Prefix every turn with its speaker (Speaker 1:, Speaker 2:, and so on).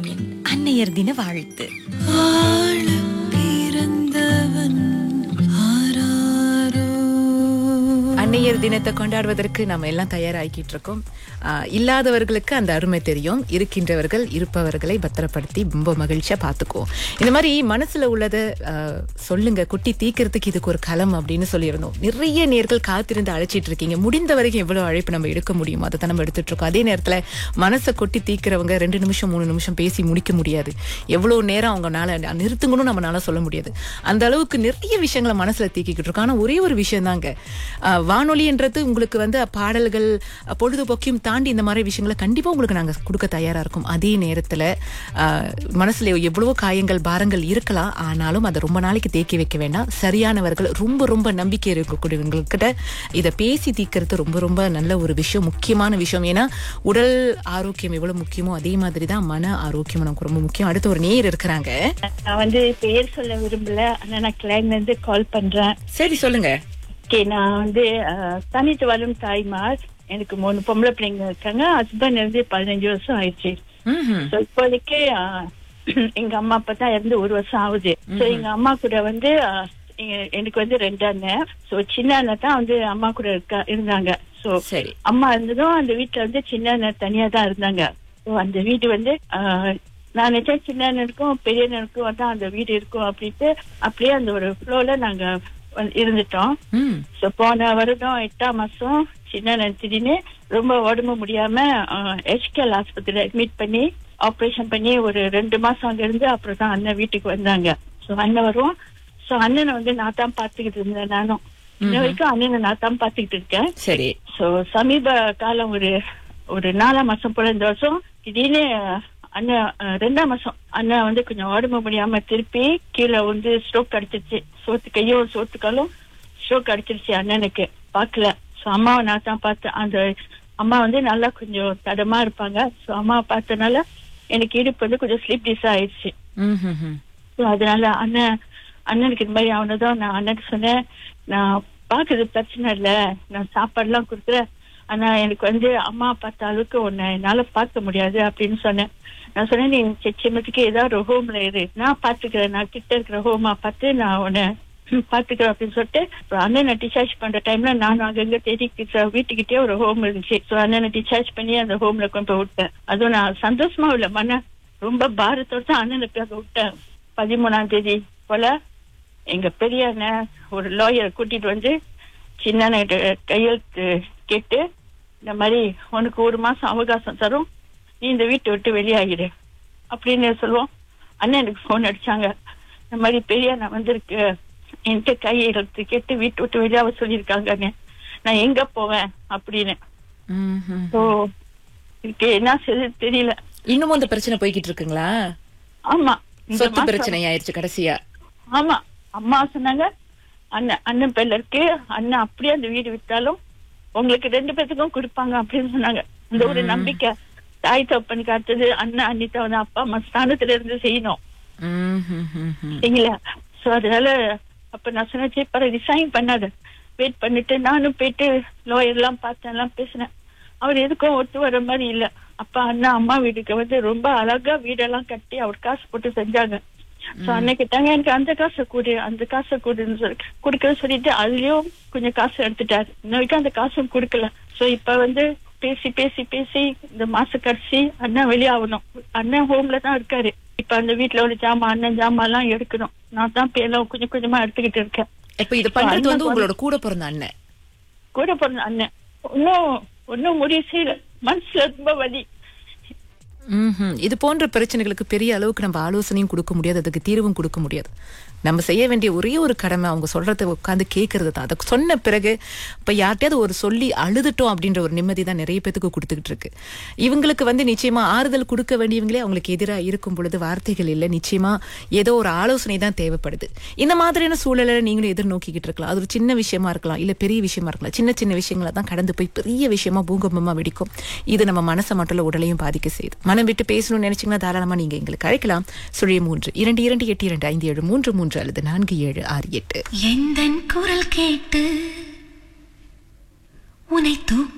Speaker 1: எஃப்எம்மின் அன்னையர் தின வாழ்த்து அன்னையர் தினத்தை கொண்டாடுவதற்கு நம்ம எல்லாம் தயாராகிட்டு இருக்கோம் ஆஹ், இல்லாதவர்களுக்கு அந்த அருமை தெரியும் இருக்கின்றவர்கள் இருப்பவர்களை பத்திரப்படுத்தி ரொம்ப மகிழ்ச்சியா பார்த்துக்குவோம் இந்த மாதிரி மனசுல உள்ளதை ஆஹ், சொல்லுங்க குட்டி தீக்கிறதுக்கு இதுக்கு ஒரு களம் அப்படின்னு சொல்லியிருந்தோம் நிறைய நேர்கள் காத்திருந்து அழைச்சிட்டு இருக்கீங்க முடிந்த வரைக்கும் எவ்வளவு அழைப்பு நம்ம எடுக்க முடியுமோ அதை தான் நம்ம எடுத்துட்டு இருக்கோம் அதே நேரத்துல மனசை கொட்டி தீக்கிறவங்க ரெண்டு நிமிஷம் மூணு நிமிஷம் பேசி முடிக்க முடியாது எவ்வளவு நேரம் அவங்கனால நிறுத்துங்கன்னு நம்மளால சொல்ல முடியாது அந்த அளவுக்கு நிறைய விஷயங்களை மனசுல தீக்கிக்கிட்டு இருக்கோம் ஆனா ஒரே ஒரு விஷயம் தாங்க வானொலின்றது உங்களுக்கு வந்து பாடல்கள் அஹ், பொழுதுபோக்கையும் தாண்டி இந்த மாதிரி விஷயங்களை கண்டிப்பா உங்களுக்கு நாங்க கொடுக்க தயாரா இருக்கோம் அதே நேரத்துல அஹ், மனசுல எவ்வளவோ காயங்கள் பாரங்கள் இருக்கலாம் ஆனாலும் அதை ரொம்ப நாளைக்கு தேக்கி வைக்க வேண்டாம் சரியானவர்கள் ரொம்ப ரொம்ப நம்பிக்கை இருக்கக்கூடியவங்ககிட்ட இதை பேசி தீக்கிறது ரொம்ப ரொம்ப நல்ல ஒரு விஷயம் முக்கியமான விஷயம் ஏன்னா உடல் ஆரோக்கியம் எவ்வளவு முக்கியமோ அதே மாதிரி தான் மன ஆரோக்கியம் நமக்கு ரொம்ப முக்கியம் அடுத்து ஒரு நேர் இருக்கிறாங்க
Speaker 2: நான் வந்து பெயர் சொல்ல விரும்பல ஆனா நான் கிளைம்ல இருந்து கால் பண்றேன்
Speaker 1: சரி சொல்லுங்க
Speaker 2: ஓகே நான் வந்து அஹ், தனித்து வரும் தாய்மார் எனக்கு மூணு பொம்பளை பிள்ளைங்க இருக்காங்க ஹஸ்பண்ட் இருந்து பதினஞ்சு வருஷம் ஆயிடுச்சு
Speaker 1: ம்ஹும்.
Speaker 2: So, இப்போதைக்கு அஹ், எங்க அம்மா அப்பா தான் இருந்து ஒரு வருஷம் ஆகுது சோ எங்க அம்மா கூட வந்து அஹ், எங்க- எனக்கு வந்து ரெண்டு அண்ணன் சோ சின்ன அண்ணன் தான் வந்து அம்மா கூட இருக்கா இருந்தாங்க சோ
Speaker 1: சரி
Speaker 2: அம்மா இருந்ததும் அந்த வீட்டுல வந்து சின்ன அண்ணன் தனியா தான் இருந்தாங்க So, அந்த வீடு வந்து ஆஹ், நான் நினைச்சேன் சின்ன அண்ணனுக்கும் பெரிய அண்ணனுக்கும் தான் அந்த வீடு இருக்கும் அப்படின்ட்டு அப்படியே அந்த ஒரு ஃப்ளோல நாங்க வந்து இருந்துட்டோம்
Speaker 1: ம்
Speaker 2: சோ போன வருடம் எட்டாம் மாசம் சின்ன அண்ணன் திடீர்னு ரொம்ப உடம்பு முடியாம ஹெச்கேஎல் ஆஸ்பத்திரியில அட்மிட் பண்ணி ஆபரேஷன் பண்ணி ஒரு ரெண்டு மாசம் அங்க இருந்து அப்புறம் தான் அண்ணன் வீட்டுக்கு வந்தாங்க சோ அண்ணன் வருவோம் சோ அண்ணனை வந்து நான் தான் பாத்துக்கிட்டு இருந்தேன் நானும் இன்ன வரைக்கும் அண்ணனை நான் தான் பாத்துக்கிட்டு இருக்கேன்
Speaker 1: சரி
Speaker 2: சோ சமீப காலம் ஒரு ஒரு நாலாம் மாசம் போல இந்த வருஷம் திடீர்னு அண்ணன் அஹ், ரெண்டாம் மாசம் அண்ணன் வந்து கொஞ்சம் உடம்பு முடியாம திருப்பி கீழே வந்து ஸ்ட்ரோக் அடிச்சிருச்சு சோத்து கையும் சோத்து காலும் ஸ்ட்ரோக் அடிச்சிருச்சு அண்ணனுக்கு பாக்கல சோ அம்மாவை நான் தான் பார்த்தேன் அந்த அம்மா வந்து நல்லா கொஞ்சம் தடமா இருப்பாங்க சோ அம்மாவை பார்த்தனால எனக்கு இடுப்பு வந்து கொஞ்சம் ஸ்லீப் டிஸ் ஆயிடுச்சு
Speaker 1: ம்ஹும்ஹும்.
Speaker 2: So, அதனால அண்ணன் அண்ணனுக்கு இந்த மாதிரி ஆனதும் நான் அண்ணனுக்கு சொன்னேன் நான் பாக்குறது பிரச்சனை இல்ல நான் சாப்பாடுலாம் கொடுக்குறேன் ஆனா எனக்கு வந்து அம்மா பார்த்த அளவுக்கு உன்னை என்னால பார்க்க முடியாது அப்படின்னு சொன்னேன் நான் சொன்னேன் நீ சிம்மத்துக்கு ஏதாவது ஒரு ஹோம்ல இரு நான் பாத்துக்கிறேன் நான் கிட்ட இருக்கிற ஹோமா பார்த்து நான் உன்னை பாத்துக்கிறேன் அப்படின்னு சொல்லிட்டு அப்புறம் அண்ணனை டிஸ்சார்ஜ் பண்ற டைம்ல நான் அங்கங்க தேடி கிட்ட- வீட்டுக்கிட்டே ஒரு ஹோம் இருந்துச்சு ஸோ அண்ணனை டிஸ்சார்ஜ் பண்ணி அந்த ஹோம்ல கொண்டு போய் விட்டேன் அதுவும் நான் சந்தோஷமா இல்ல மன ரொம்ப பாரத்தோட தான் அண்ணனை போய் அங்க விட்டேன் பதிமூணாம் தேதி போல எங்க பெரிய அண்ணன் ஒரு லாயரை கூட்டிட்டு வந்து சின்ன அண்ணன் கையெழுத்து கேட்டு இந்த மாதிரி உனக்கு ஒரு மாசம் அவகாசம் தரும் நீ இந்த வீட்டை விட்டு வெளியாகிடு அப்படின்னு சொல்லுவோம் அண்ணன் எனக்கு போன் அடிச்சாங்க இந்த மாதிரி பெரிய அண்ணன் வந்திருக்கு என்கிட்ட கையெழுத்து கேட்டு வீட்டை விட்டு வெளியாக சொல்லியிருக்காங்க நான் எங்க போவேன் அப்படின்னு
Speaker 1: ம்ஹும்.
Speaker 2: ஸோ எனக்கு என்ன செய்ய தெரியல
Speaker 1: இன்னமும் அந்த பிரச்சனை போய்கிட்டு இருக்குங்களா
Speaker 2: ஆமா இந்த
Speaker 1: சொத்து
Speaker 2: மாசம்
Speaker 1: பிரச்சனை ஆயிருச்சு கடைசியா
Speaker 2: ஆமா அம்மா சொன்னாங்க அண்ணன் அண்ணன் பேர்ல இருக்கு அண்ணன் அப்படியே அந்த வீடு வித்தாலும் உங்களுக்கு ரெண்டு பேத்துக்கும் கொடுப்பாங்க அப்படின்னு சொன்னாங்க அந்த ஒரு நம்பிக்கை தாய் தப்பனுக்கு அடுத்தது அண்ணன் அண்ணிட்ட வந்து அப்பா அம்மா ஸ்தானத்துல இருந்து செய்யணும்
Speaker 1: ம்ஹும்ஹும்ஹும்.
Speaker 2: சரிங்களா சோ அதனால அப்ப நான் சொன்னேன் சரி பரவாயில்ல ரிசைன் பண்ணாத வெயிட் பண்ணிட்டு நானும் போயிட்டு லாயர் எல்லாம் பார்த்தேன் எல்லாம் பேசினேன் அவர் எதுக்கும் ஒத்து வர மாதிரி இல்ல அப்பா அண்ணா அம்மா வீட்டுக்கு வந்து ரொம்ப அழகா வீடெல்லாம் கட்டி அவர் காசு போட்டு செஞ்சாங்க சோ அண்ணன் கேட்டாங்க எனக்கு அந்த காசை கொடு அந்த காசை கொடுன்னு சொல்லி கொடுக்கறது சொல்லிட்டு அதுலயும் கொஞ்சம் காசு எடுத்துட்டாரு இன்ன வரைக்கும் அந்த காசும் கொடுக்கல சோ இப்ப வந்து பேசி பேசி பேசி இந்த மாச கடைசி அண்ணன் வெளியாகணும் அண்ணன் ஹோம்ல தான் இருக்காரு இப்ப அந்த வீட்டுல ஒரு ஜாமான் அண்ணன் ஜாமான் எல்லாம் எடுக்கணும் நான் தான் இப்ப எல்லாம் கொஞ்சம் கொஞ்சமா எடுத்துக்கிட்டு இருக்கேன்
Speaker 1: இப்ப இது பண்றது வந்து உங்களோட கூட பிறந்த அண்ணன்
Speaker 2: கூட பிறந்த அண்ணன் ஒன்னும் ஒன்னும் முடிவு செய்யல மனசுல ரொம்ப வலி
Speaker 1: ம்ஹும். இது போன்ற பிரச்சனைகளுக்கு பெரிய அளவுக்கு நம்ம ஆலோசனையும் கொடுக்க முடியாது அதுக்கு தீர்வும் கொடுக்க முடியாது நம்ம செய்ய வேண்டிய ஒரே ஒரு கடமை அவங்க சொல்றதை உட்காந்து கேட்கறது தான் அதை சொன்ன பிறகு இப்ப யார்கிட்டயாவது ஒரு சொல்லி அழுதுட்டோம் அப்படின்ற ஒரு நிம்மதி தான் நிறைய பேத்துக்கு கொடுத்துக்கிட்டு இருக்கு இவங்களுக்கு வந்து நிச்சயமா ஆறுதல் கொடுக்க வேண்டியவங்களே அவங்களுக்கு எதிராக இருக்கும் பொழுது வார்த்தைகள் இல்லை நிச்சயமா ஏதோ ஒரு ஆலோசனை தான் தேவைப்படுது இந்த மாதிரியான சூழலை நீங்களும் எதிர்நோக்கிக்கிட்டு இருக்கலாம் அது ஒரு சின்ன விஷயமா இருக்கலாம் இல்ல பெரிய விஷயமா இருக்கலாம் சின்ன சின்ன விஷயங்களை தான் கடந்து போய் பெரிய விஷயமா பூகம்பமா வெடிக்கும் இது நம்ம மனசை மட்டும் இல்ல உடலையும் பாதிக்க செய்யுது மனம் விட்டு பேசணும்னு நினைச்சீங்கன்னா தாராளமா நீங்க எங்களுக்கு அழைக்கலாம் சுழிய மூன்று இரண்டு இரண்டு எட்டு இரண்டு ஐந்து ஏழு மூன்று மூன்று அல்லது நான்கு ஏழு ஆறு எட்டு
Speaker 3: எந்தன் குரல் கேட்டு உனை தூக்க